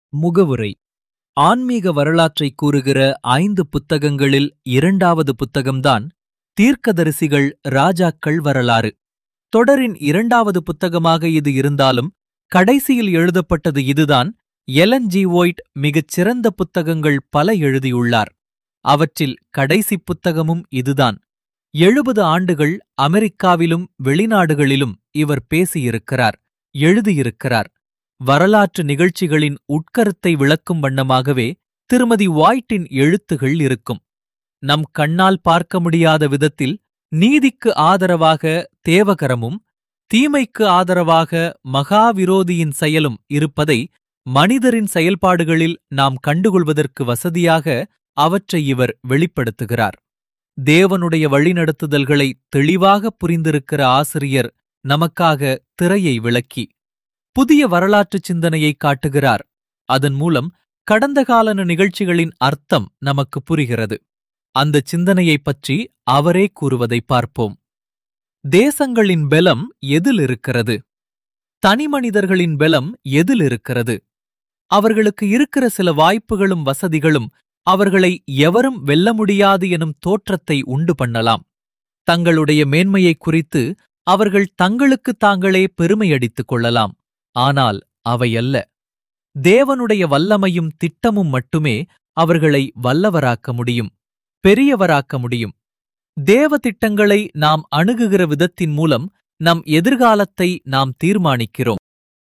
முகவுரை ஆன்மீக வரலாற்றை கூறுகிற ஐந்து புத்தகங்களில் இரண்டாவது புத்தகம்தான் தீர்க்கதரிசிகள் ராஜாக்கள் வரலாறு தொடரின் இரண்டாவது புத்தகமாக இது இருந்தாலும் கடைசியில் எழுதப்பட்டது இதுதான் எலன் ஜி ஒயிட் மிகச் சிறந்த புத்தகங்கள் பல எழுதியுள்ளார் அவற்றில் கடைசி புத்தகமும் இதுதான் எழுபது ஆண்டுகள் அமெரிக்காவிலும் வெளிநாடுகளிலும் இவர் பேசியிருக்கிறார் எழுதியிருக்கிறார் வரலாற்று நிகழ்ச்சிகளின் உட்கருத்தை விளக்கும் வண்ணமாகவே திருமதி வாய்ட்டின் எழுத்துகள் இருக்கும் நம் கண்ணால் பார்க்க முடியாத விதத்தில் நீதிக்கு ஆதரவாக தேவகரமும் தீமைக்கு ஆதரவாக மகாவிரோதியின் செயலும் இருப்பதை மனிதரின் செயல்பாடுகளில் நாம் கண்டுகொள்வதற்கு வசதியாக அவற்றை இவர் வெளிப்படுத்துகிறார் தேவனுடைய வழிநடத்துதல்களை தெளிவாக புரிந்திருக்கிற ஆசிரியர் நமக்காக திரையை விளக்கி புதிய வரலாற்று சிந்தனையை காட்டுகிறார் அதன் மூலம் கடந்த கால நிகழ்ச்சிகளின் அர்த்தம் நமக்கு புரிகிறது அந்த சிந்தனையைப் பற்றி அவரே கூறுவதை பார்ப்போம் தேசங்களின் பெலம் எதில் இருக்கிறது தனிமனிதர்களின் பெலம் எதில் இருக்கிறது அவர்களுக்கு இருக்கிற சில வாய்ப்புகளும் வசதிகளும் அவர்களை எவரும் வெல்ல முடியாது எனும் தோற்றத்தை உண்டு பண்ணலாம் தங்களுடைய மேன்மையை குறித்து அவர்கள் தங்களுக்கு தாங்களே பெருமையடித்துக் கொள்ளலாம் ஆனால் அவையல்ல தேவனுடைய வல்லமையும் திட்டமும் மட்டுமே அவர்களை வல்லவராக்க முடியும் பெரியவராக்க முடியும் தேவ திட்டங்களை நாம் அணுகுகிற விதத்தின் மூலம் நம் எதிர்காலத்தை நாம் தீர்மானிக்கிறோம்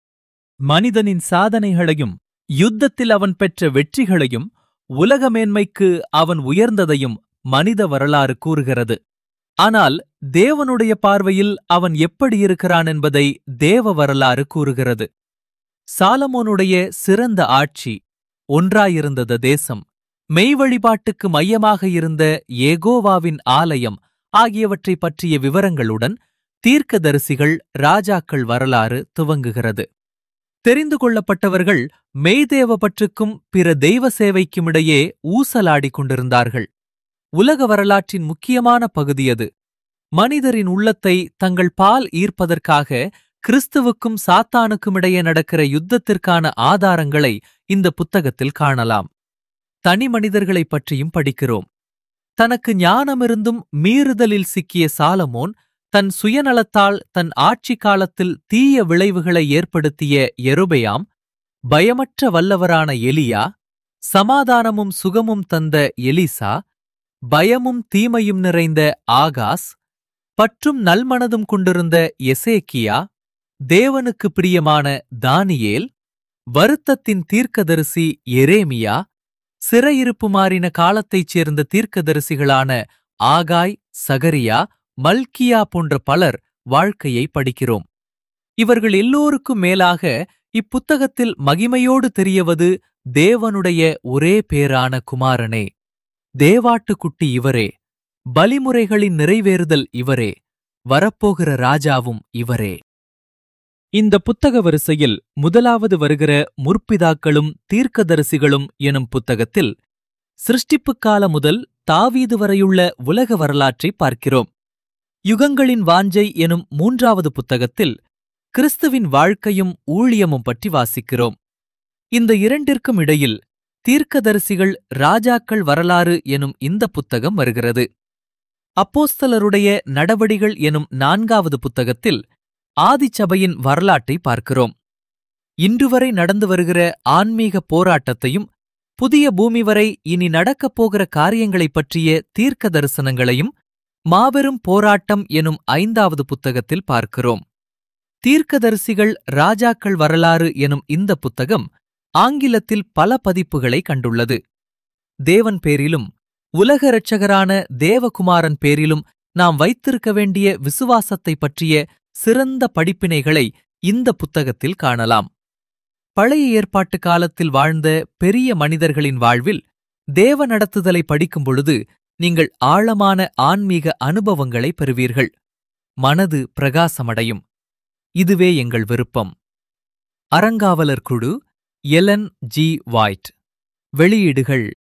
மனிதனின் சாதனைகளையும் யுத்தத்தில் அவன் பெற்ற வெற்றிகளையும் உலக மேன்மைக்கு அவன் உயர்ந்ததையும் மனித வரலாறு கூறுகிறது ஆனால் தேவனுடைய பார்வையில் அவன் எப்படி இருக்கிறான் என்பதை தேவ வரலாறு கூறுகிறது சாலமோனுடைய சிறந்த ஆட்சி ஒன்றாயிருந்தத தேசம் மெய் வழிபாட்டுக்கு மையமாக இருந்த ஏகோவாவின் ஆலயம் ஆகியவற்றைப் பற்றிய விவரங்களுடன் தீர்க்கதரிசிகள் ராஜாக்கள் வரலாறு துவங்குகிறது தெரிந்து கொள்ளப்பட்டவர்கள் மெய்தேவ பற்றுக்கும் பிற தெய்வ சேவைக்கும் இடையே ஊசலாடிக் கொண்டிருந்தார்கள் உலக வரலாற்றின் முக்கியமான பகுதி அது மனிதரின் உள்ளத்தை தங்கள் பால் ஈர்ப்பதற்காக கிறிஸ்துவுக்கும் சாத்தானுக்கும் இடையே நடக்கிற யுத்தத்திற்கான ஆதாரங்களை இந்த புத்தகத்தில் காணலாம் தனி மனிதர்களைப் பற்றியும் படிக்கிறோம் தனக்கு ஞானமிருந்தும் மீறுதலில் சிக்கிய சாலமோன் தன் சுயநலத்தால் தன் ஆட்சி காலத்தில் தீய விளைவுகளை ஏற்படுத்திய எருபெயாம் பயமற்ற வல்லவரான எலியா சமாதானமும் சுகமும் தந்த எலிசா பயமும் தீமையும் நிறைந்த ஆகாஸ் பற்றும் நல்மனதும் கொண்டிருந்த எசேக்கியா தேவனுக்கு பிரியமான தானியேல் வருத்தத்தின் தீர்க்கதரிசி எரேமியா சிறையிருப்பு மாறின காலத்தைச் சேர்ந்த தீர்க்கதரிசிகளான ஆகாய் சகரியா மல்கியா போன்ற பலர் வாழ்க்கையை படிக்கிறோம் இவர்கள் எல்லோருக்கும் மேலாக இப்புத்தகத்தில் மகிமையோடு தெரியவது தேவனுடைய ஒரே பேரான குமாரனே தேவாட்டுக்குட்டி இவரே பலிமுறைகளின் நிறைவேறுதல் இவரே வரப்போகிற ராஜாவும் இவரே இந்த புத்தக வரிசையில் முதலாவது வருகிற முற்பிதாக்களும் தீர்க்கதரிசிகளும் எனும் புத்தகத்தில் சிருஷ்டிப்புக் கால முதல் தாவீது வரையுள்ள உலக வரலாற்றை பார்க்கிறோம் யுகங்களின் வாஞ்சை எனும் மூன்றாவது புத்தகத்தில் கிறிஸ்துவின் வாழ்க்கையும் ஊழியமும் பற்றி வாசிக்கிறோம் இந்த இரண்டிற்கும் இடையில் தீர்க்கதரிசிகள் ராஜாக்கள் வரலாறு எனும் இந்த புத்தகம் வருகிறது அப்போஸ்தலருடைய நடவடிகள் எனும் நான்காவது புத்தகத்தில் ஆதிச்சபையின் வரலாற்றை பார்க்கிறோம் இன்றுவரை நடந்து வருகிற ஆன்மீக போராட்டத்தையும் புதிய பூமி வரை இனி நடக்கப் போகிற காரியங்களைப் பற்றிய தீர்க்க தரிசனங்களையும் மாபெரும் போராட்டம் எனும் ஐந்தாவது புத்தகத்தில் பார்க்கிறோம் தீர்க்கதரிசிகள் ராஜாக்கள் வரலாறு எனும் இந்த புத்தகம் ஆங்கிலத்தில் பல பதிப்புகளை கண்டுள்ளது தேவன் பேரிலும் உலக இரட்சகரான தேவகுமாரன் பேரிலும் நாம் வைத்திருக்க வேண்டிய விசுவாசத்தைப் பற்றிய சிறந்த படிப்பினைகளை இந்த புத்தகத்தில் காணலாம் பழைய ஏற்பாட்டு காலத்தில் வாழ்ந்த பெரிய மனிதர்களின் வாழ்வில் தேவ நடத்துதலை படிக்கும் பொழுது நீங்கள் ஆழமான ஆன்மீக அனுபவங்களை பெறுவீர்கள் மனது பிரகாசமடையும் இதுவே எங்கள் விருப்பம் அறங்காவலர் குழு எலன் ஜி வாய்ட் வெளியீடுகள்